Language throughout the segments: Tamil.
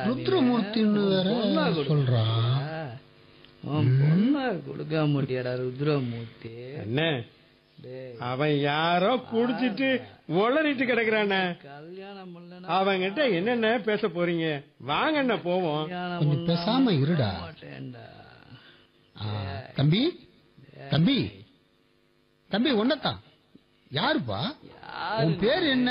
ருத்ரமூர்த்தின்னு வேற சொல்றான் பொண்ணா கொடுக்க மாட்டியாடா ருத்ரமூர்த்தி என்ன டேய் அவன் யாரோ குடிச்சிட்டு உளறிட்டு கிடக்குறானே கல்யாணம் பண்ணலனா அவங்கிட்ட என்னென்ன பேச போறீங்க வாங்கண்ண போவோம் கல்யாணம் கொஞ்சம் பண்ண பேசாம இருடா மாட்டேன்டா ஆ, தம்பி தம்பி தம்பி ஒன்னதான் யாருப்பா யாரு உன் பேர் என்ன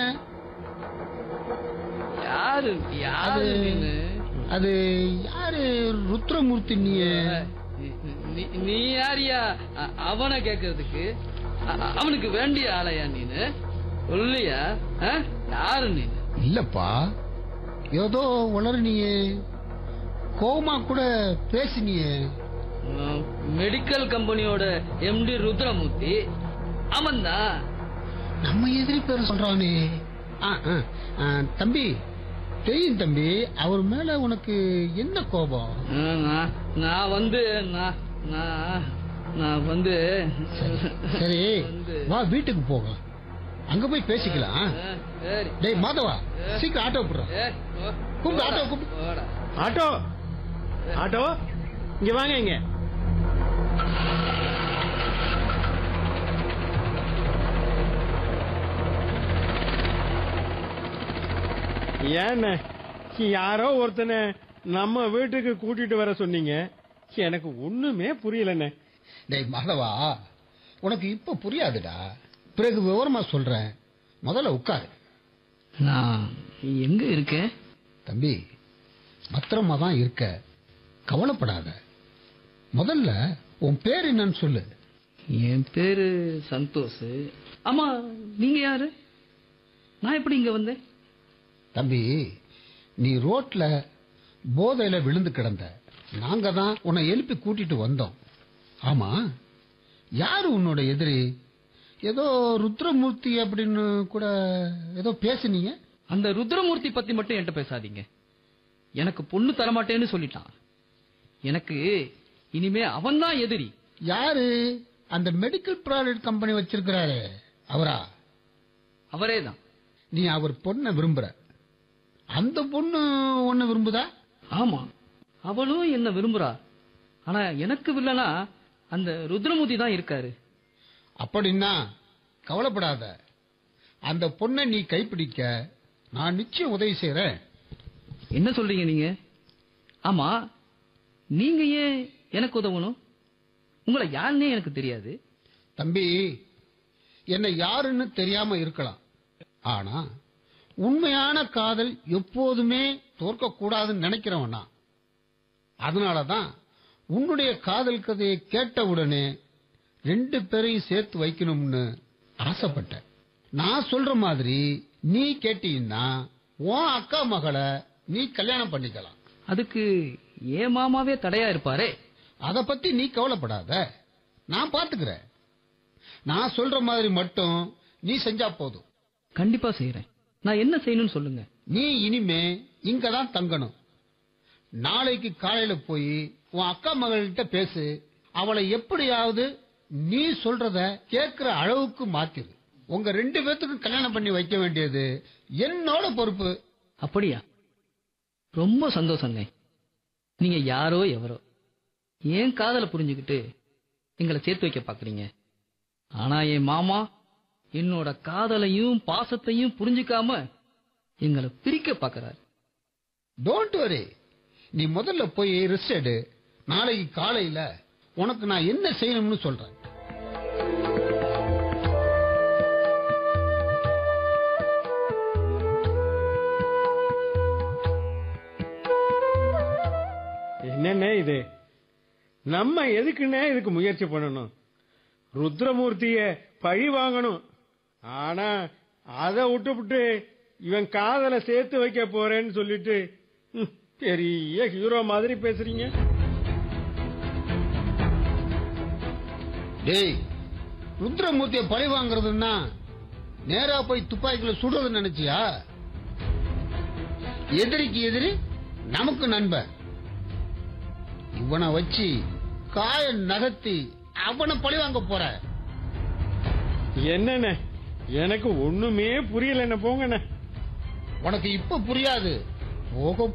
யாரு யாரு அது நீனு அது யாரு ருத்ரமூர்த்தி நீ நீ- நீ யாரியா அ- அவனை கேக்குறதுக்கு அ- அ- அவனுக்கு வேண்டிய ஆளையா நீனு சொல்லியா ஆ? யாரு நீ இல்லப்பா ஏதோ உளறினியே கோவமா கூட பேசினியே மெடிக்கல் கம்பெனியோட எம்டி ருத்ரமூர்த்தி அவன்தான் நம்ம எதிரி பேர் சொல்றானே ஆ, ஆ, ஆ, தம்பி தெரியும் தம்பி அவர் மேல உனக்கு என்ன கோபம் ஆ, நான் நான் வந்து நான் நான் நான் வந்து சரி வந்து வா வீட்டுக்கு போகலாம் அங்க போய் பேசிக்கலாம் ஆ, சரி டேய் மாதவா சீக்கிரம் ஆட்டோ போடுறேன் ஏ, போ. கூப்பிடு, ஆட்டோ கூப்பிடு. போடா. ஆட்டோ ஆட்டோ இங்க வாங்க இங்க ஏண்ணே யாரோ ஒருத்தனை நம்ம வீட்டுக்கு கூட்டிட்டு வர சொன்னீங்க எனக்கு ஒண்ணுமே புரியலண்ணே டேய் மாதவா உனக்கு இப்ப புரியாதுடா பிறகு விவரமா சொல்றேன் முதல்ல உட்காரு நான் எங்க இருக்கேன் தம்பி பத்திரமா தான் இருக்க கவலைப்படாத முதல்ல உன் பேர் என்னன்னு சொல்லு என் பேரு சந்தோஷ் ஆமா நீங்க யாரு நான் எப்படி இங்க வந்தேன் தம்பி நீ ரோட்ல போதையில விழுந்து கிடந்த நாங்க தான் உன்னை எழுப்பி கூட்டிட்டு வந்தோம் ஆமா யாரு உன்னோட எதிரி ஏதோ ருத்ரமூர்த்தி அப்படின்னு கூட ஏதோ பேசுனீங்க அந்த ருத்ரமூர்த்தி பத்தி மட்டும் என்கிட்ட பேசாதீங்க எனக்கு பொண்ணு தரமாட்டேன்னு சொல்லிட்டான் எனக்கு இனிமே அவன்தான் எதிரி யாரு அந்த மெடிக்கல் ப்ராடக்ட் கம்பெனி வச்சிருக்கிறாரு அவரா அவரே தான் நீ அவர் பொண்ணை விரும்புற அந்த பொண்ணு உன்னை விரும்புதா ஆமா அவளும் என்ன விரும்புறா ஆனா எனக்கு வில்லனா அந்த ருத்ரமூர்த்தி தான் இருக்காரு அப்படின்னா கவலைப்படாத அந்த பொண்ணை நீ கைப்பிடிக்க நான் நிச்சயம் உதவி செய்யறேன் என்ன சொல்றீங்க நீங்க ஆமா நீங்க ஏன் எனக்கு உதவணும் உங்களை யாருன்னே எனக்கு தெரியாது தம்பி என்னை யாருன்னு தெரியாம இருக்கலாம் ஆனா உண்மையான காதல் எப்போதுமே தோற்க கூடாதுன்னு நினைக்கிறவன் நான் அதனாலதான் உன்னுடைய காதல் கதையை கேட்டவுடனே ரெண்டு பேரையும் சேர்த்து வைக்கணும்னு ஆசைப்பட்டேன் நான் சொல்ற மாதிரி நீ கேட்டீங்கன்னா உன் அக்கா மகளை நீ கல்யாணம் பண்ணிக்கலாம் அதுக்கு ஏன் மாமாவே தடையா இருப்பாரே அத பத்தி நீ கவலைப்படாத நான் பாத்துக்கிறேன் நான் சொல்ற மாதிரி மட்டும் நீ செஞ்சா போதும் கண்டிப்பா செய்யறேன் நான் என்ன செய்யணும்னு சொல்லுங்க நீ இனிமே இங்க தான் தங்கணும் நாளைக்கு காலையில போய் உன் அக்கா மகள்கிட்ட பேசு அவளை எப்படியாவது நீ சொல்றத கேட்கிற அளவுக்கு மாத்திரு உங்க ரெண்டு பேத்துக்கும் கல்யாணம் பண்ணி வைக்க வேண்டியது என்னோட பொறுப்பு அப்படியா ரொம்ப சந்தோஷங்க நீங்க யாரோ எவரோ ஏன் காதலை புரிஞ்சுக்கிட்டு எங்களை சேர்த்து வைக்க பாக்குறீங்க ஆனா என் மாமா என்னோட காதலையும் பாசத்தையும் புரிஞ்சுக்காம எங்களை பிரிக்க பாக்குறாரு டோன்ட் வரி நீ முதல்ல போய் ரெஸ்ட் எடு நாளைக்கு காலையில உனக்கு நான் என்ன செய்யணும்னு சொல்றேன் என்னண்ணே இது நம்ம எதுக்குண்ணே இதுக்கு முயற்சி பண்ணணும் ருத்ரமூர்த்திய பழி வாங்கணும் ஆனா அதை விட்டுவிட்டு இவன் காதலை சேர்த்து வைக்க போறேன்னு சொல்லிட்டு ம், பெரிய ஹீரோ மாதிரி பேசுறீங்க டேய் ருத்ரமூர்த்திய பழி வாங்குறதுன்னா நேரா போய் துப்பாக்கில சுடுறது நினைச்சியா எதிரிக்கு எதிரி நமக்கு நண்பன் இவனை வச்சு காய நகர்த்தி அவனை பழி வாங்க போற என்னண்ணே எனக்கு ஒண்ணுமே புரியல என்ன போங்கண்ணே உனக்கு இப்ப புரியாது போக